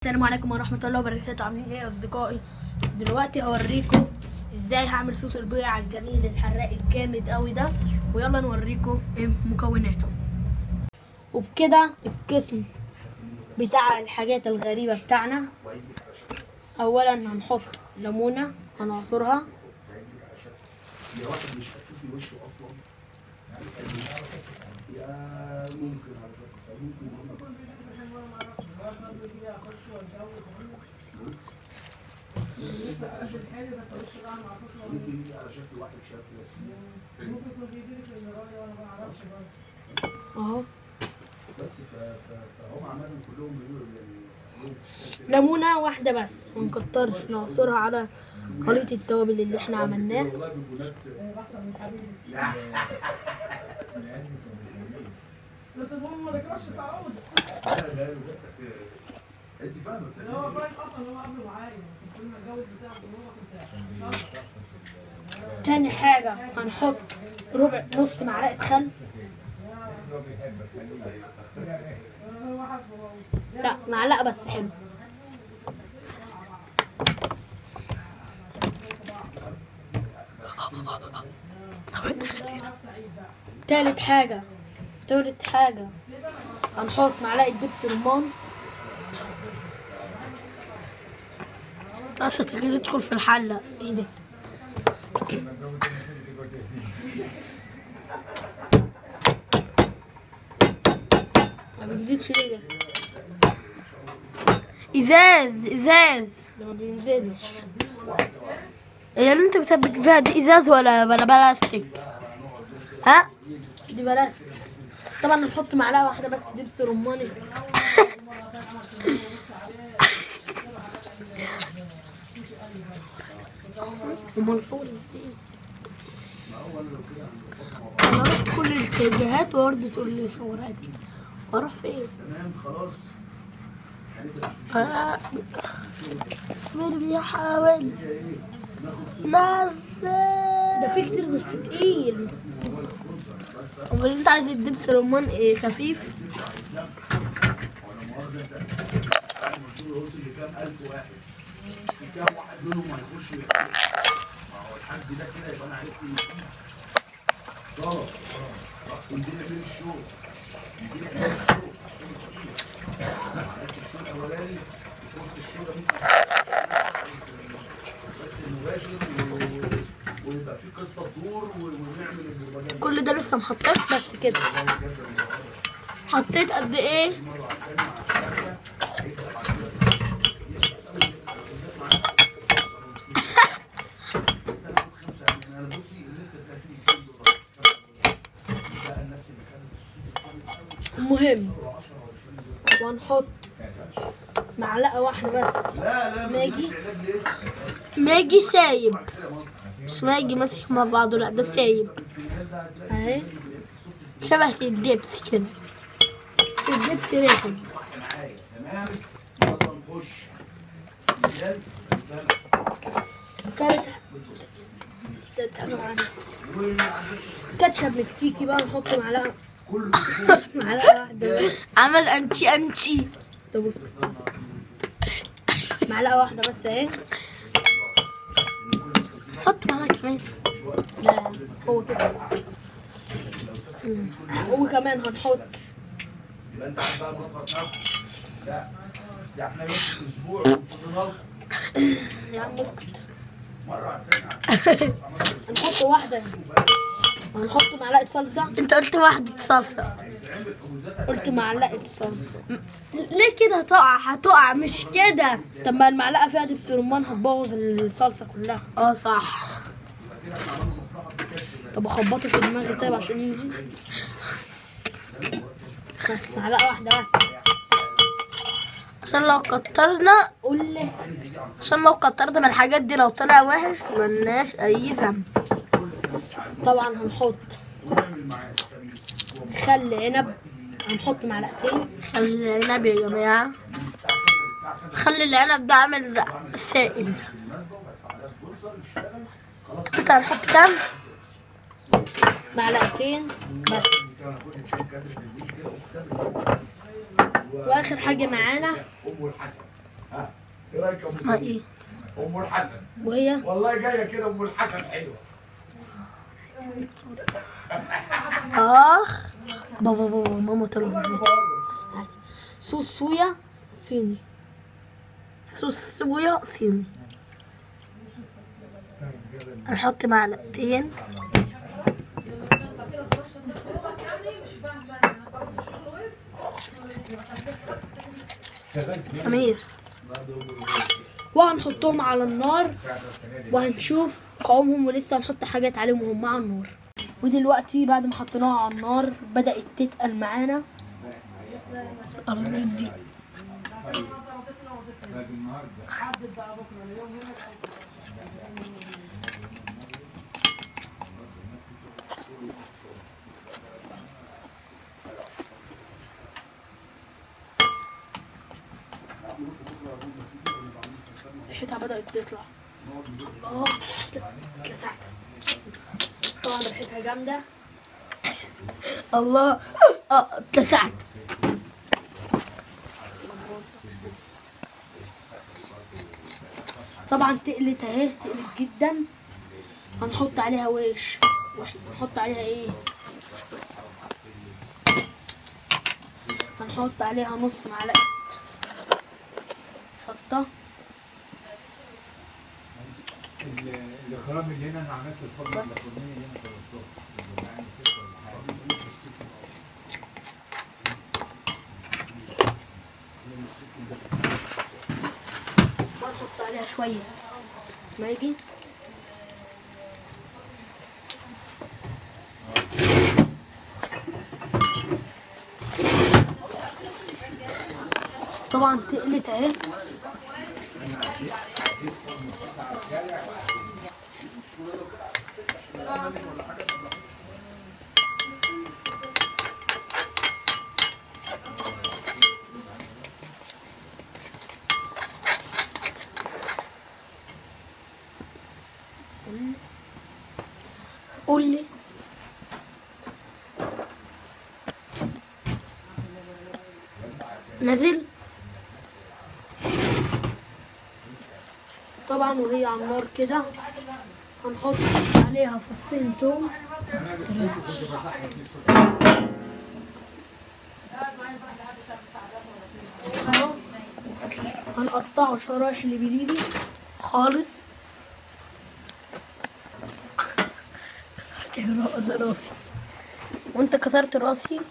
السلام عليكم ورحمة الله وبركاته عاملين ايه يا اصدقائي دلوقتي هوريكم ازاي هعمل صوص البيع الجميل الحراق الجامد قوي ده ويلا نوريكم ايه مكوناته وبكده القسم بتاع الحاجات الغريبة بتاعنا اولا هنحط ليمونة هنعصرها يا واحد مش هتشوفي وشه اصلا يا ممكن على فكره ممكن ممكن يجي على شكل واحد شاب رسمي اهو بس ف- ف- فهم عمالهم كلهم يقولوا يعني ليمونة واحدة بس منكترش نعصرها على خليط التوابل اللي احنا عملناه والله بيبقوا ناس بس المهم ما رجعش سعود لا لا لا انت فاهمه اللي هو براين اصلا هو قبل معايا كنت كنا نتجوز بتاع هو كنت تاني حاجة هنحط ربع نص معلقة خل لا معلقة بس حلو تالت حاجة تالت حاجة هنحط معلقة دبس رمان بس كده تدخل في الحلة ايه ده ما بينزلش ليه ده ازاز ازاز ده ما بينزلش هي اللي انت بتسبك فيها دي ازاز ولا ولا بلاستيك ها دي بلاستيك طبعا نحط معلقه واحده بس دبس رماني امال صور ازاي انا رحت كل الاتجاهات وورد تقول لي صور عادي واروح فين تمام خلاص آه. مين بيحاول نزل ده في كتير بس تقيل امال انت عايز الدبس رمان ايه خفيف الوصل لكام ألف واحد في كام واحد منهم هيخش يحكي ما هو الحاج ده كده يبقى أنا عرفت إن فيه غلط غلط انزلي اعملي الشو انزلي اعملي الشو عملت الشو الأولاني في وسط الشو ده ممكن بس المباشر و- ويبقى في قصة تدور و- ونعمل البروباجندا كل ده لسه محطط بس كده حطيت قد ايه انا بصي اللي انت بتعرفيه كام دولار بقى الناس اللي كانت السوق المهم وهنحط معلقه واحده بس لا لا ماجي. علاج لسه ماجي سايب مش ماجي ماسك مع بعضه لا ده سايب اهي شبه الدبس كده الدبس ريحه معايا تمام يلا نخش رجال تالت تالت حاجة معانا كاتشب مكسيكي بقى نحط معلقة كله معلقة واحدة بس عمل انتي انتي طب اسكت معلقة واحدة بس اهي حط معاها كمان لا هو كده مم. وكمان هنحط يبقى انت عارف بقى مطبخ نفسه لا ده احنا يوم في الاسبوع وفضلنا يا عم اسكت مره على الثانيه هنحط واحدة هنحط معلقة صلصة انت قلت واحدة صلصة قلت معلقة صلصة ليه كده هتقع هتقع مش كده طب ما المعلقة فيها دبس رمان هتبوظ الصلصة كلها اه صح طب اخبطه في دماغي طيب عشان ينزل بس معلقة واحدة بس عشان لو كترنا قول لي عشان لو كترنا من الحاجات دي لو طلع وحش ملناش اي ذنب طبعا هنحط خل عنب هنحط معلقتين خلي العنب يا جماعة خلي العنب ده عامل زي السائل انت هنحط كام؟ معلقتين بس واخر حاجة معانا ام الحسن ها ايه رايك يا ام اسمها سمير؟ ايه ام الحسن وهي والله جايه كده ام الحسن حلوه اخ بابا بابا ماما طلبت صوص صويا صيني صوص صويا صيني هنحط معلقتين سمير وهنحطهم على النار وهنشوف قوامهم ولسه هنحط حاجات عليهم وهم على النار ودلوقتي بعد ما حطيناها على النار بدأت تتقل معانا القرنية دي ريحتها بدأت تطلع الله لسعت طبعا ريحتها جامدة الله اه اتلسعت طبعا تقلت اهي تقلت جدا هنحط عليها وش وش هنحط عليها ايه هنحط عليها نص معلقة شطة الاخرام اللي هنا انا عملت الفرن بس. الاخرانيه اللي انت قلتها يعني كده ولا حاجه وهنحط عليها شوية ماجي طبعا تقلت اهي قول لي نزل طبعا وهي على النار كده هنحط عليها فصين توم أهو. هنقطعه شرايح لبليدي خالص كسرت راسي وانت كسرت راسي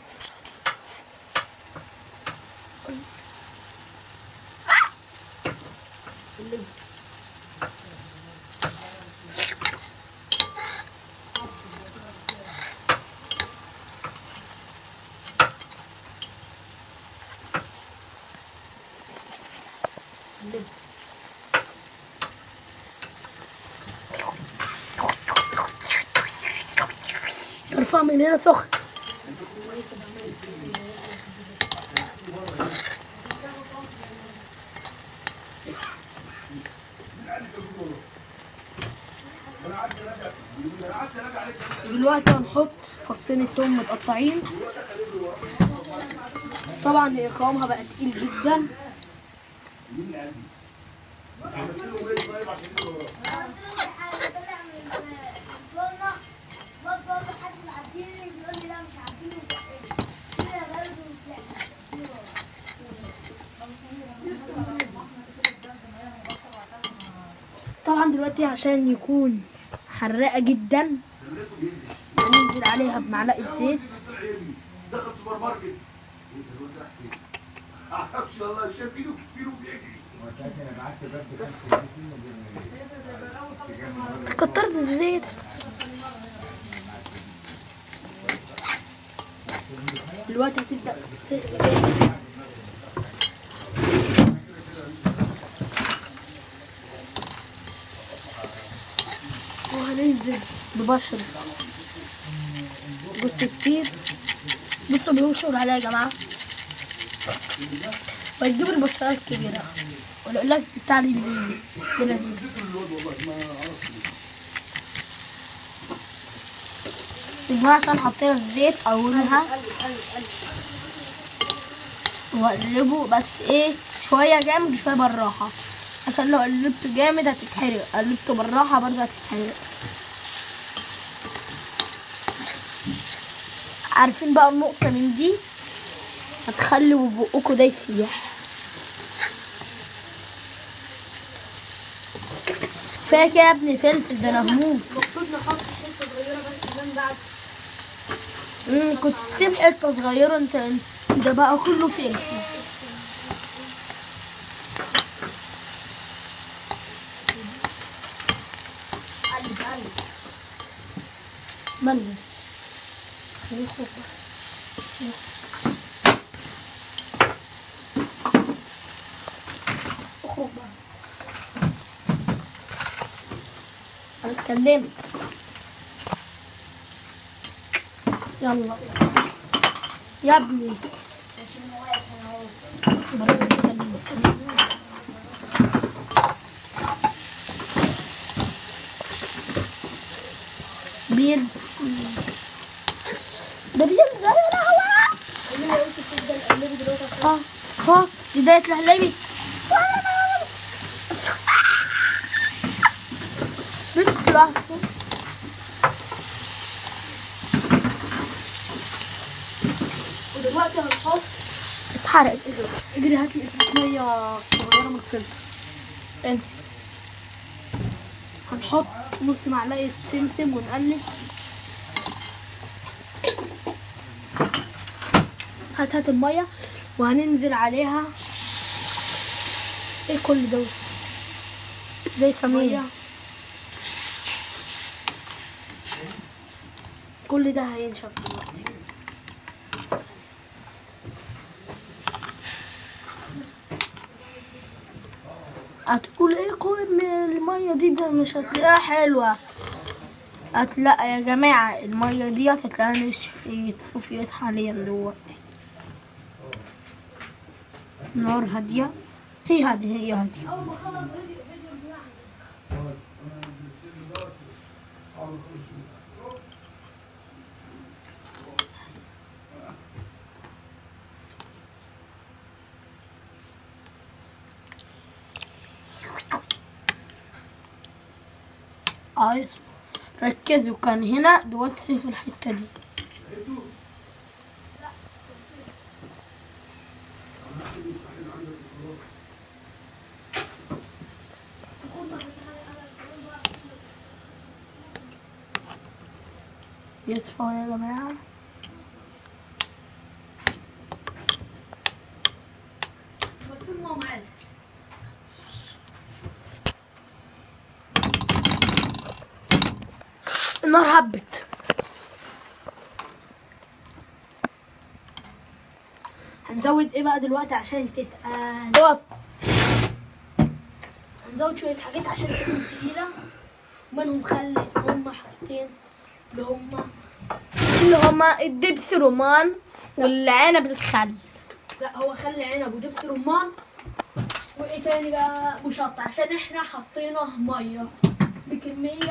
ارفع من هنا سخن دلوقتي هنحط فصين التوم متقطعين طبعا هي قوامها بقى تقيل جدا طبعا دلوقتي عشان يكون حراقة جدا هننزل عليها بمعلقة زيت دخل سوبر ماركت انت الواد راح فين؟ معرفش والله شايف ايده كتير وبيجري وساعتها انا بعت برد خمسة جنيه كترت الزيت دلوقتي هتبدأ تغلي وهننزل ببشر جوز الطيب بصوا بيوشوا عليها يا جماعة وتجيب البشرات الكبيرة ويقول لك بتاع لي بلازم يبقى عشان حطينا الزيت اولها واقلبه بس ايه شوية جامد وشوية بالراحة عشان لو قلبته جامد هتتحرق قلبته بالراحة برضه هتتحرق عارفين بقى النقطة من دي هتخلوا بقكوا ده يسيح كفاية كده يا ابني فلفل ده انا هموت المفروض نحط حته صغيره بس كمان بعد مم، كنت تسيب حتة صغيرة انت ده بقى كله فلفل قلب قلب ملي خليه يخرج اخرج بقى انا اتكلمت يلا يا ابني برضه اتكلمت. بير ده بير ده يا لهوي خلينا انت تفضل قلبي دلوقتي عشان اه ها بداية لحلبي بنت لحظة ودلوقتي هنحط اتحرق اجري هات لي ازازه ميه صغيره من الفلتر انت هنحط نص معلقه سمسم ونقلب هات هات الميه وهننزل عليها ايه كل ده زي سمية ميه كل ده هينشف دلوقتي هتقول ايه كل المية دي ده مش هتلاقيها حلوة هتلاقي يا جماعة المية دي هتلاقيها نشفت صفيت حاليا دلوقتي نار هادية هي هادية هي هادية اه اسمع ركزوا كان هنا دلوقتي في الحتة دي يصفى يا جماعة النار هبت هنزود ايه بقى دلوقتي عشان تتقل دوت هنزود شويه حاجات عشان تكون تقيله ومنهم خل هما حاجتين اللي هما اللي هما الدبس رومان والعنب الخل لا هو خل عنب ودبس رمان وايه تاني بقى مشطة عشان احنا حطينا ميه بكميه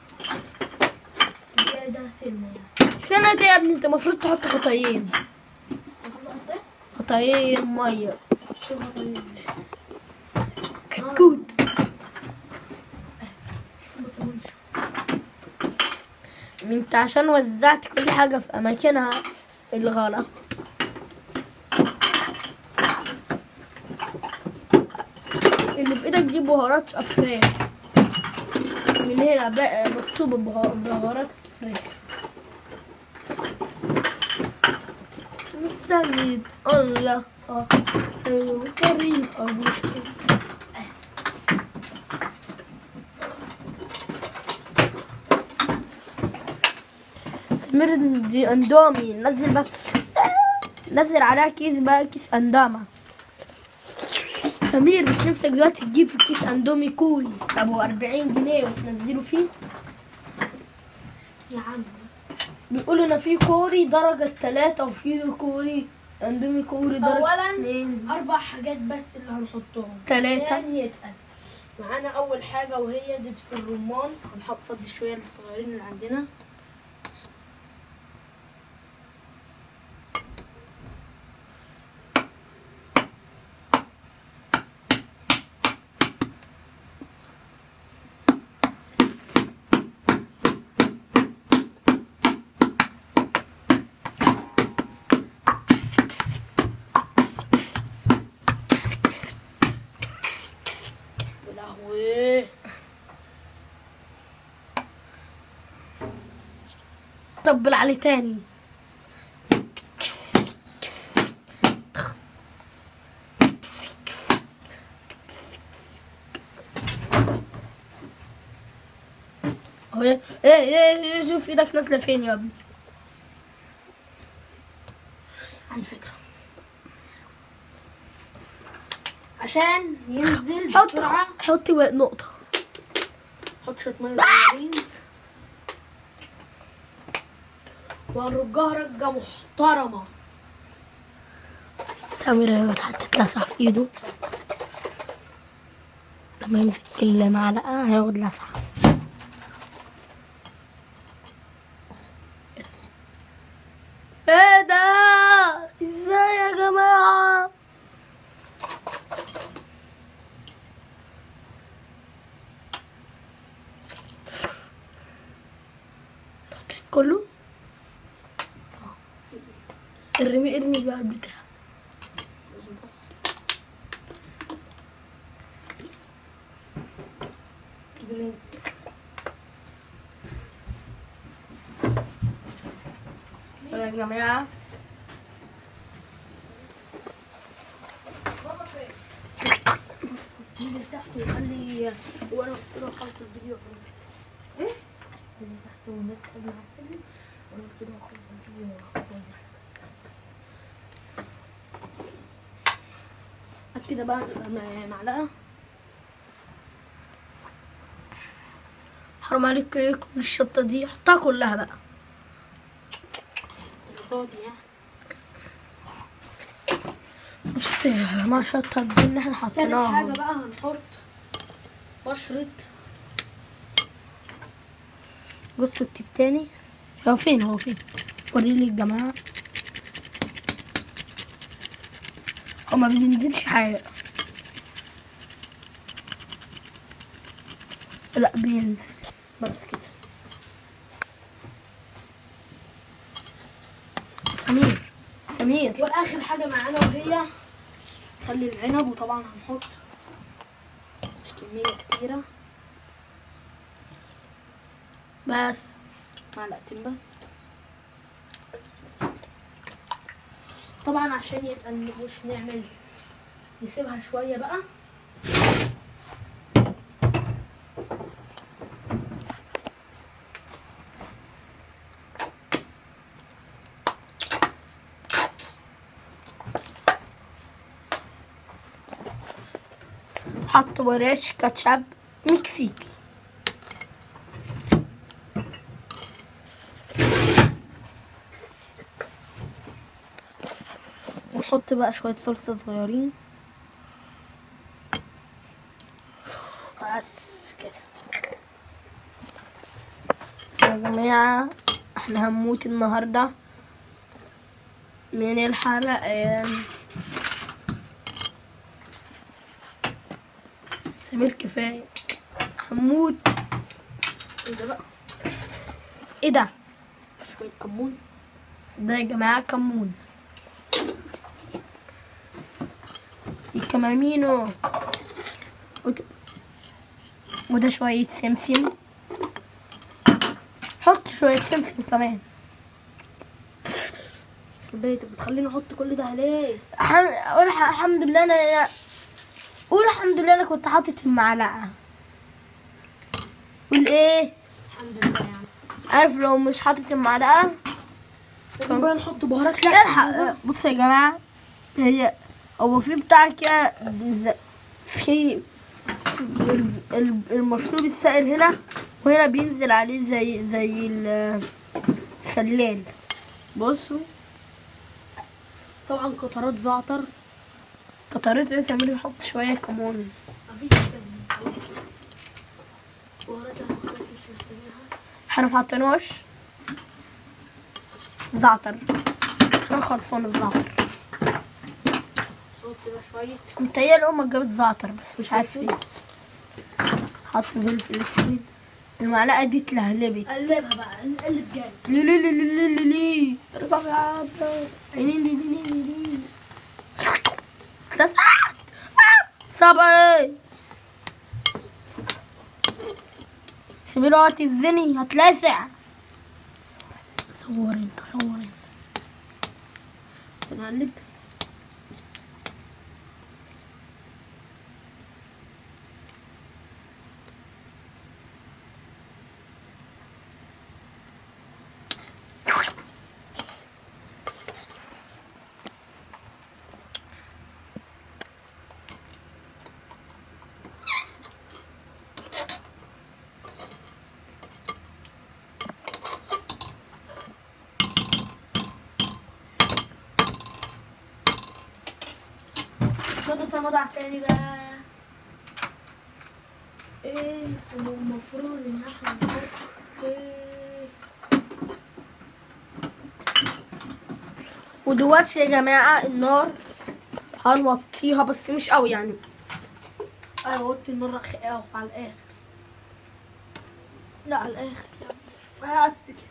زياده سنه يعني السنة دي يا ابني انت المفروض تحط خطايين المفروض احط ايه؟ خطايين مية شوف طيب. كتكوت ما تقولش. انت عشان وزعت كل حاجة في أماكنها الغلط اللي في ايدك دي بهارات أفراخ من هنا بقى مكتوبة بها- بهارات فراخ مستعد الله اه ايوه طريقة مش سمير دي اندومي نزل بقى نزل عليها كيس بقى كيس اندوما سمير مش نفسك دلوقتي تجيب كيس اندومي كوري ابو 40 جنيه وتنزله فيه يا عم بيقولوا ان في كوري درجة ثلاثة وفي كوري اندومي كوري درجة أولاً اتنين اربع حاجات بس اللي هنحطهم تلاتة. عشان يتقل معانا اول حاجه وهي دبس الرمان هنحط فضي شويه الصغيرين اللي عندنا ايه طبل عليه تاني هو ايه ايه ايه شوف ايدك نازله فين يا ابني على فكرة عشان ينزل حط بسرعة حط نقطه حط شوية مية صغيرين وهنرجها رجة محترمة سمير هيقعد هتتلسع في ايده لما يمسك المعلقة هياخد لسعة ايه ده ازاي يا جماعة كله ارمي ارمي بقى البتاع لازم بس يا جماعة اللي تحت وقال لي وانا قلت له خلص الفيديو ايه؟ اللي تحت والناس قبل ما تسلم وانا قلت له خلص الفيديو وأنزل. هات كده بقى م- معلقة حرام عليك ايه كل الشطة دي حطها كلها بقى فاضي يعني بص يا جماعة الشطة دي اللي احنا تالت حاجة حطيناها بقى هنحط بشرة بص التيب تاني هو فين هو فين وريلي الجماعة هو ما بينزلش حاجة لا بينزل بس كده سمير سمير واخر حاجة معانا وهي خلي العنب وطبعا هنحط مش كمية كتيرة بس معلقتين بس بس طبعا عشان يتقلبوش نعمل نسيبها شوية بقى حط ورش كاتشب مكسيكي ونحط بقى شوية صلصة صغيرين بس كده يا جماعة احنا هنموت النهاردة من الحرقان سمير كفاية هنموت ايه ده بقى ايه ده شوية كمون ده يا جماعة كمون الكمامينو وت- وده شوية سمسم حط شوية سمسم كمان البيت بتخليني احط كل ده ليه الحم- قول الح- الحمد لله انا قول الحمد لله انا كنت حاطط المعلقة قول ايه الحمد لله يعني عارف لو مش حاطط المعلقة لازم بقى نحط بهارات لا الحق بصوا يا جماعة هي هو في بتاع كده ز- في في ال- ال- المشروب السائل هنا وهنا بينزل عليه زي زي ال- الشلال بصوا طبعا قطرات زعتر قطرات ايه سمير يحط شوية كمون مفيش تاني بهارات انا مش محتاجاها احنا محطيناش زعتر عشان خلصان الزعتر نحط بقى شوية متهيألي أمك جابت زعتر بس مش عارف ايه حط فلفل اسود المعلقة دي اتلهلبت قلبها بقى نقلب جامد لي لي لي لي لي لي ارفع يا عبد عينين لي لي لي لي اتلسعت سبعة سيبي له وقت الزني هتلاسع صور انت صور انت نقلب خد صنادع تاني بقى ايه هو المفروض ان احنا نحط ايه ودلوقتي يا جماعة النار هنوطيها بس مش قوي يعني ايوه وطي النار قوي على الاخر لا على الاخر يعني بس كده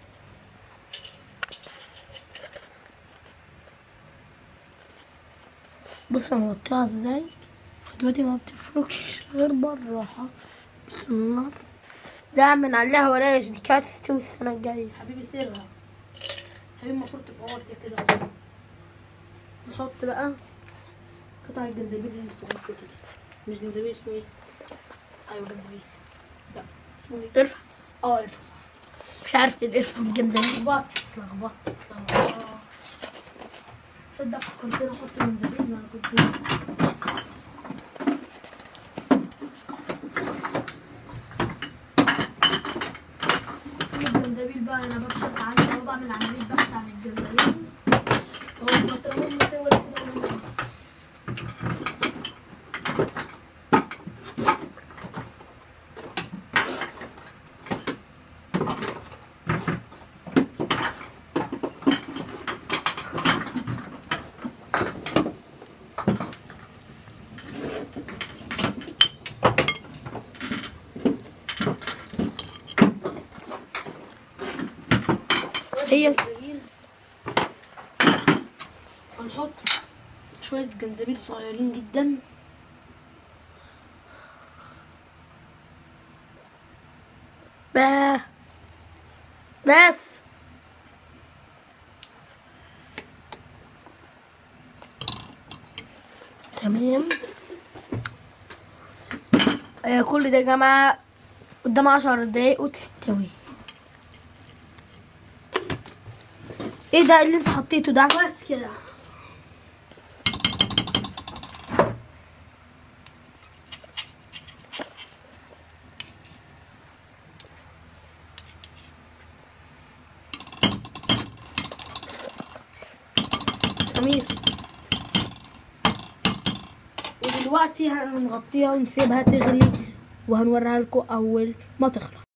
بص انا وطيها ازاي دلوقتي ما بتفرقش غير بالراحة بس النار لا من عليها ولاش دي كانت تستوي السنة الجاية حبيبي سيبها حبيبي المفروض تبقى واطية كده نحط بقى قطع الجنزبيل الصغير كده مش جنزبيل اسمه ايه؟ ايوه جنزبيل لا اسمه ايه؟ قرفة اه قرفة صح مش عارف ايه القرفة بجد اتلخبطت اتلخبطت اتلخبطت. تصدق فكرتني احط جنزبيل ما انا كنت الجنزبيل بقى انا ببحث عنه أو بعمل عملية بحث عن الجنزبيل هو بطلون مطول كده ولا إيه؟ هي جنزبيل هنحط شوية جنزبيل صغيرين جدا بقى بس تمام آه، كل ده يا جماعة قدام عشر دقايق وتستوي ايه ده اللي انت حطيته ده بس كده جميل ودلوقتي هنغطيها ونسيبها تغلي وهنوريها لكم اول ما تخلص